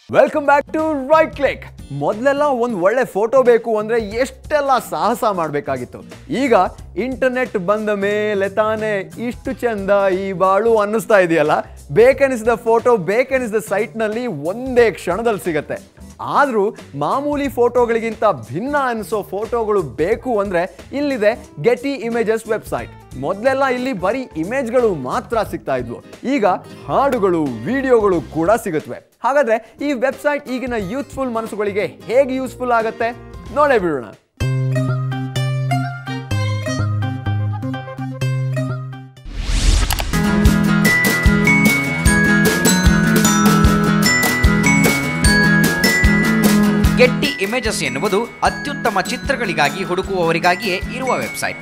welcome back to right click ಮೊದಲೆಲ್ಲ ಒಂದು ಒಳ್ಳೆ ಫೋಟೋ ಬೇಕು ಅಂದ್ರೆ ಎಷ್ಟೆಲ್ಲ ಸಾಹಸ ಮಾಡಬೇಕಾಗಿತ್ತು ಈಗ ಇಂಟರ್ನೆಟ್ ಬಂದ ಮೇಲೆ ತಾನೇ ಇಷ್ಟು ಚಂದ ಈ ಬಾಳು ಅನ್ನಿಸ್ತಾ ಇದೆಯಲ್ಲ ಬೇಕೆನಿಸಿದ ಫೋಟೋ ಬೇಕೆನಿಸಿದ ಸೈಟ್ನಲ್ಲಿ ಒಂದೇ ಕ್ಷಣದಲ್ಲಿ ಸಿಗತ್ತೆ ಆದರೂ ಮಾಮೂಲಿ ಫೋಟೋಗಳಿಗಿಂತ ಭಿನ್ನ ಅನಿಸೋ ಫೋಟೋಗಳು ಬೇಕು ಅಂದ್ರೆ ಇಲ್ಲಿದೆ ಗೆಟಿ ಇಮೇಜಸ್ ವೆಬ್ಸೈಟ್ ಮೊದಲೆಲ್ಲ ಇಲ್ಲಿ ಬರೀ ಇಮೇಜ್ಗಳು ಮಾತ್ರ ಸಿಗ್ತಾ ಇದ್ವು ಈಗ ಹಾಡುಗಳು ವಿಡಿಯೋಗಳು ಕೂಡ ಸಿಗುತ್ತವೆ ಹಾಗಾದ್ರೆ ಈ ವೆಬ್ಸೈಟ್ ಈಗಿನ ಯೂತ್ಫುಲ್ ಮನಸ್ಸುಗಳಿಗೆ ಹೇಗೆ ಯೂಸ್ಫುಲ್ ಆಗುತ್ತೆ ನೋಡೇ ಬಿಡೋಣ ಗೆಟ್ಟಿ ಇಮೇಜಸ್ ಎನ್ನುವುದು ಅತ್ಯುತ್ತಮ ಚಿತ್ರಗಳಿಗಾಗಿ ಹುಡುಕುವವರಿಗಾಗಿಯೇ ಇರುವ ವೆಬ್ಸೈಟ್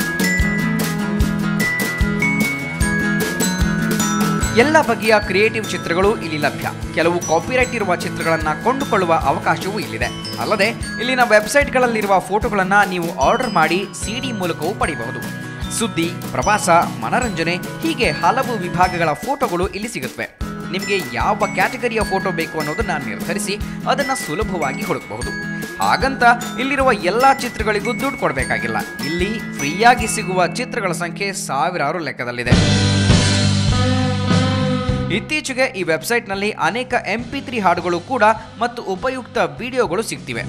ಎಲ್ಲ ಬಗೆಯ ಕ್ರಿಯೇಟಿವ್ ಚಿತ್ರಗಳು ಇಲ್ಲಿ ಲಭ್ಯ ಕೆಲವು ಕಾಪಿರೈಟ್ ಇರುವ ಚಿತ್ರಗಳನ್ನ ಕೊಂಡುಕೊಳ್ಳುವ ಅವಕಾಶವೂ ಇಲ್ಲಿದೆ ಅಲ್ಲದೆ ಇಲ್ಲಿನ ವೆಬ್ಸೈಟ್ಗಳಲ್ಲಿರುವ ಫೋಟೋಗಳನ್ನ ನೀವು ಆರ್ಡರ್ ಮಾಡಿ ಸಿಡಿ ಮೂಲಕವೂ ಪಡೆಯಬಹುದು ಸುದ್ದಿ ಪ್ರವಾಸ ಮನರಂಜನೆ ಹೀಗೆ ಹಲವು ವಿಭಾಗಗಳ ಫೋಟೋಗಳು ಇಲ್ಲಿ ಸಿಗುತ್ತವೆ ನಿಮಗೆ ಯಾವ ಕ್ಯಾಟಗರಿಯ ಫೋಟೋ ಬೇಕು ಅನ್ನೋದನ್ನ ನಿರ್ಧರಿಸಿ ಅದನ್ನ ಸುಲಭವಾಗಿ ಹುಡುಕಬಹುದು ಹಾಗಂತ ಇಲ್ಲಿರುವ ಎಲ್ಲಾ ಚಿತ್ರಗಳಿಗೂ ದುಡ್ಡು ಕೊಡಬೇಕಾಗಿಲ್ಲ ಇಲ್ಲಿ ಫ್ರೀಯಾಗಿ ಸಿಗುವ ಚಿತ್ರಗಳ ಸಂಖ್ಯೆ ಸಾವಿರಾರು ಲೆಕ್ಕದಲ್ಲಿದೆ ಇತ್ತೀಚೆಗೆ ಈ ವೆಬ್ಸೈಟ್ನಲ್ಲಿ ಅನೇಕ ಎಂ ಪಿ ತ್ರೀ ಹಾಡುಗಳು ಕೂಡ ಮತ್ತು ಉಪಯುಕ್ತ ವಿಡಿಯೋಗಳು ಸಿಗ್ತಿವೆ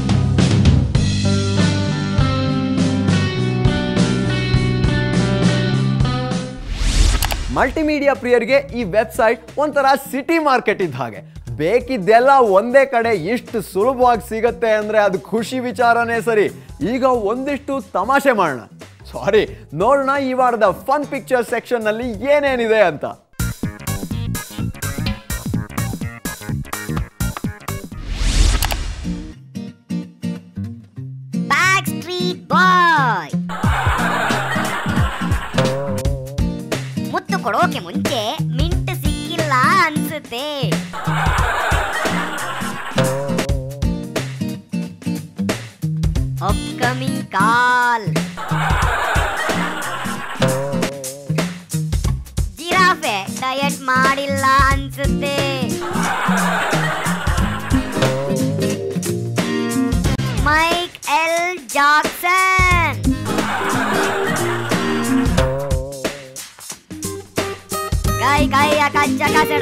ಮಲ್ಟಿಮೀಡಿಯಾ ಪ್ರಿಯರಿಗೆ ಈ ವೆಬ್ಸೈಟ್ ಒಂಥರ ಸಿಟಿ ಮಾರ್ಕೆಟ್ ಇದ್ದ ಹಾಗೆ ಬೇಕಿದ್ದೆಲ್ಲ ಒಂದೇ ಕಡೆ ಇಷ್ಟು ಸುಲಭವಾಗಿ ಸಿಗತ್ತೆ ಅಂದ್ರೆ ಅದು ಖುಷಿ ವಿಚಾರನೇ ಸರಿ ಈಗ ಒಂದಿಷ್ಟು ತಮಾಷೆ ಮಾಡೋಣ ಸಾರಿ ನೋಡೋಣ ಈ ವಾರದ ಫನ್ ಪಿಕ್ಚರ್ ಸೆಕ್ಷನ್ ನಲ್ಲಿ ಏನೇನಿದೆ ಅಂತ ಬ್ಯಾಕ್ ಸ್ಟ್ರೀಟ್ ಬಾಯ್ ಮುತ್ತು ಕೊಡೋಕೆ ಮುಂಚೆ ಮಿಂಟ್ ಸಿಕ್ಕಿಲ್ಲ ಅನ್ಸುತ್ತೆ ಅಪ್ಕಮಿಂಗ್ ಕಾಲ್ ಜಿರಾಫೆ ಡಯಟ್ ಮಾಡಿಲ್ಲ ಅನ್ಸುತ್ತೆ ಮೈಕ್ ಎಲ್ ಜಾಕ್ಸನ್ ಕೈ ಕೈಯ ಕಚ್ಚ ಕಚಡ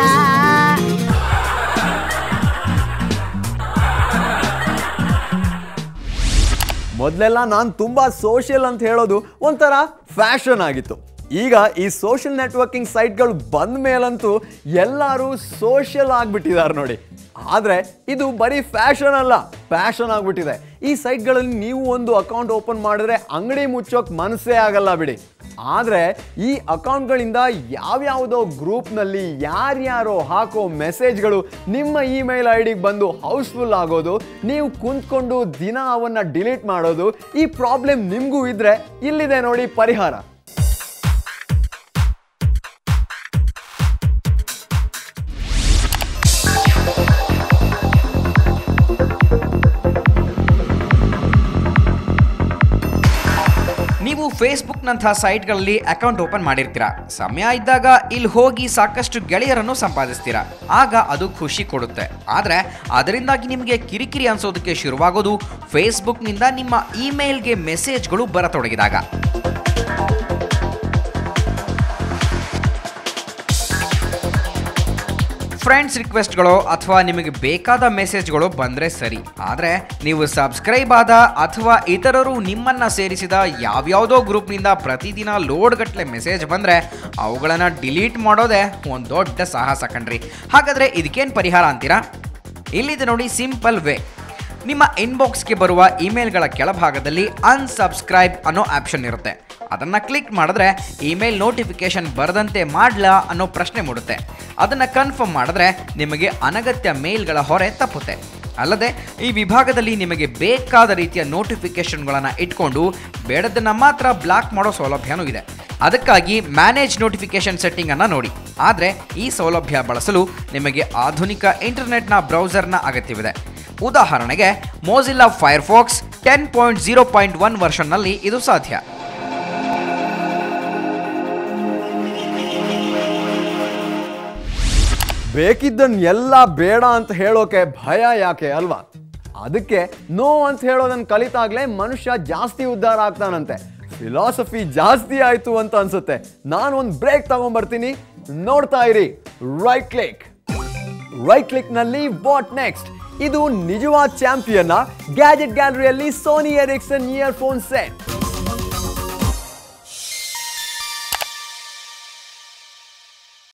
ಮೊದಲೆಲ್ಲ ನಾನು ತುಂಬಾ ಸೋಷಿಯಲ್ ಅಂತ ಹೇಳೋದು ಒಂಥರ ಫ್ಯಾಷನ್ ಆಗಿತ್ತು ಈಗ ಈ ಸೋಷಿಯಲ್ ನೆಟ್ವರ್ಕಿಂಗ್ ಸೈಟ್ಗಳು ಬಂದ ಮೇಲಂತೂ ಎಲ್ಲರೂ ಸೋಷಿಯಲ್ ಆಗಿಬಿಟ್ಟಿದ್ದಾರೆ ನೋಡಿ ಆದರೆ ಇದು ಬರೀ ಫ್ಯಾಷನ್ ಅಲ್ಲ ಫ್ಯಾಷನ್ ಆಗಿಬಿಟ್ಟಿದೆ ಈ ಸೈಟ್ಗಳಲ್ಲಿ ನೀವು ಒಂದು ಅಕೌಂಟ್ ಓಪನ್ ಮಾಡಿದ್ರೆ ಅಂಗಡಿ ಮುಚ್ಚೋಕ್ ಮನಸ್ಸೇ ಆಗಲ್ಲ ಬಿಡಿ ಆದರೆ ಈ ಅಕೌಂಟ್ಗಳಿಂದ ಯಾವ್ಯಾವುದೋ ಗ್ರೂಪ್ನಲ್ಲಿ ಯಾರ್ಯಾರೋ ಹಾಕೋ ಮೆಸೇಜ್ಗಳು ನಿಮ್ಮ ಇಮೇಲ್ ಐ ಡಿಗೆ ಬಂದು ಹೌಸ್ಫುಲ್ ಆಗೋದು ನೀವು ಕುಂತ್ಕೊಂಡು ದಿನ ಅವನ್ನ ಡಿಲೀಟ್ ಮಾಡೋದು ಈ ಪ್ರಾಬ್ಲಮ್ ನಿಮಗೂ ಇದ್ರೆ ಇಲ್ಲಿದೆ ನೋಡಿ ಪರಿಹಾರ ನೀವು ಫೇಸ್ಬುಕ್ನಂತಹ ಸೈಟ್ಗಳಲ್ಲಿ ಅಕೌಂಟ್ ಓಪನ್ ಮಾಡಿರ್ತೀರಾ ಸಮಯ ಇದ್ದಾಗ ಇಲ್ಲಿ ಹೋಗಿ ಸಾಕಷ್ಟು ಗೆಳೆಯರನ್ನು ಸಂಪಾದಿಸ್ತೀರಾ ಆಗ ಅದು ಖುಷಿ ಕೊಡುತ್ತೆ ಆದರೆ ಅದರಿಂದಾಗಿ ನಿಮಗೆ ಕಿರಿಕಿರಿ ಅನ್ಸೋದಕ್ಕೆ ಶುರುವಾಗೋದು ಫೇಸ್ಬುಕ್ನಿಂದ ನಿಮ್ಮ ಇಮೇಲ್ಗೆ ಮೆಸೇಜ್ಗಳು ಬರತೊಡಗಿದಾಗ ಫ್ರೆಂಡ್ಸ್ ರಿಕ್ವೆಸ್ಟ್ಗಳು ಅಥವಾ ನಿಮಗೆ ಬೇಕಾದ ಮೆಸೇಜ್ಗಳು ಬಂದರೆ ಸರಿ ಆದರೆ ನೀವು ಸಬ್ಸ್ಕ್ರೈಬ್ ಆದ ಅಥವಾ ಇತರರು ನಿಮ್ಮನ್ನ ಸೇರಿಸಿದ ಯಾವ್ಯಾವುದೋ ಗ್ರೂಪ್ನಿಂದ ಪ್ರತಿದಿನ ಲೋಡ್ ಗಟ್ಟಲೆ ಮೆಸೇಜ್ ಬಂದರೆ ಅವುಗಳನ್ನು ಡಿಲೀಟ್ ಮಾಡೋದೇ ಒಂದು ದೊಡ್ಡ ಸಾಹಸ ಕಣ್ರಿ ಹಾಗಾದರೆ ಇದಕ್ಕೇನು ಪರಿಹಾರ ಅಂತೀರಾ ಇಲ್ಲಿದೆ ನೋಡಿ ಸಿಂಪಲ್ ವೇ ನಿಮ್ಮ ಇನ್ಬಾಕ್ಸ್ಗೆ ಬರುವ ಇಮೇಲ್ಗಳ ಕೆಳಭಾಗದಲ್ಲಿ ಅನ್ಸಬ್ಸ್ಕ್ರೈಬ್ ಅನ್ನೋ ಆಪ್ಷನ್ ಇರುತ್ತೆ ಅದನ್ನು ಕ್ಲಿಕ್ ಮಾಡಿದ್ರೆ ಇಮೇಲ್ ನೋಟಿಫಿಕೇಶನ್ ಬರದಂತೆ ಮಾಡ್ಲಾ ಅನ್ನೋ ಪ್ರಶ್ನೆ ಮೂಡುತ್ತೆ ಅದನ್ನು ಕನ್ಫರ್ಮ್ ಮಾಡಿದ್ರೆ ನಿಮಗೆ ಅನಗತ್ಯ ಮೇಲ್ಗಳ ಹೊರೆ ತಪ್ಪುತ್ತೆ ಅಲ್ಲದೆ ಈ ವಿಭಾಗದಲ್ಲಿ ನಿಮಗೆ ಬೇಕಾದ ರೀತಿಯ ನೋಟಿಫಿಕೇಶನ್ಗಳನ್ನು ಇಟ್ಕೊಂಡು ಬೇಡದನ್ನು ಮಾತ್ರ ಬ್ಲಾಕ್ ಮಾಡೋ ಸೌಲಭ್ಯನೂ ಇದೆ ಅದಕ್ಕಾಗಿ ಮ್ಯಾನೇಜ್ ನೋಟಿಫಿಕೇಶನ್ ಸೆಟ್ಟಿಂಗ್ ಅನ್ನು ನೋಡಿ ಆದರೆ ಈ ಸೌಲಭ್ಯ ಬಳಸಲು ನಿಮಗೆ ಆಧುನಿಕ ಇಂಟರ್ನೆಟ್ನ ಬ್ರೌಸರ್ನ ಅಗತ್ಯವಿದೆ ಉದಾಹರಣೆಗೆ Mozilla Firefox ten point zero point one ವರ್ಷನ್ನಲ್ಲಿ ಇದು ಸಾಧ್ಯ ಬೇಕಿದ್ದನ್ ಎಲ್ಲ ಬೇಡ ಅಂತ ಹೇಳೋಕೆ ಭಯ ಯಾಕೆ ಅಲ್ವಾ ಅದಕ್ಕೆ ನೋ ಅಂತ ಹೇಳೋದನ್ನ ಕಲಿತಾಗ್ಲೇ ಮನುಷ್ಯ ಜಾಸ್ತಿ ಉದ್ಧಾರ ಆಗ್ತಾನಂತೆ ಫಿಲಾಸಫಿ ಜಾಸ್ತಿ ಆಯ್ತು ಅಂತ ಅನ್ಸುತ್ತೆ ನಾನು ಒಂದು ಬ್ರೇಕ್ ತಗೊಂಡ್ಬರ್ತೀನಿ ನೋಡ್ತಾ ಇರಿ ರೈಟ್ ಕ್ಲಿಕ್ ರೈಟ್ ಕ್ಲಿಕ್ ನಲ್ಲಿ ವಾಟ್ ನೆಕ್ಸ್ಟ್ ಇದು ನಿಜವಾದ ಚಾಂಪಿಯನ್ ಗ್ಯಾಜೆಟ್ ಗ್ಯಾಲರಿಯಲ್ಲಿ ಸೋನಿ ಎರಿಕ್ಸನ್ ಇಯರ್ಫೋನ್ ಸೆಟ್